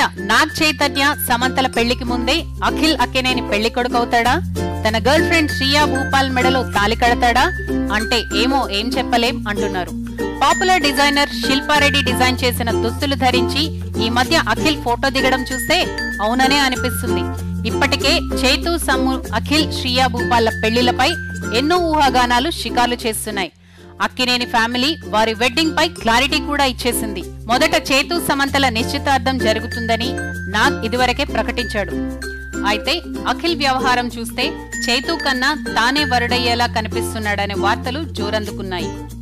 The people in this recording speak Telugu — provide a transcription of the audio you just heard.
నాగ్ చైతన్య సమంతల పెళ్లికి ముందే అఖిల్ అక్కినేని పెళ్లి కొడుకు అవుతాడా తన గర్ల్ ఫ్రెండ్ శ్రియా భూపాల్ మెడలో తాలి కడతాడా అంటే ఏమో ఏం చెప్పలేం అంటున్నారు పాపులర్ డిజైనర్ శిల్పారెడ్డి డిజైన్ చేసిన దుస్తులు ధరించి ఈ మధ్య అఖిల్ ఫోటో దిగడం చూస్తే అవుననే అనిపిస్తుంది ఇప్పటికే చైతు సమ్ము అఖిల్ శ్రియా భూపాల్ల పెళ్లిలపై ఎన్నో ఊహాగానాలు షికారు చేస్తున్నాయి అక్కినేని ఫ్యామిలీ వారి వెడ్డింగ్ పై క్లారిటీ కూడా ఇచ్చేసింది మొదట చేతు సమంతల నిశ్చితార్థం జరుగుతుందని నాగ్ ఇదివరకే ప్రకటించాడు అయితే అఖిల్ వ్యవహారం చూస్తే చైతు కన్నా తానే వరుడయ్యేలా కనిపిస్తున్నాడనే వార్తలు జోరందుకున్నాయి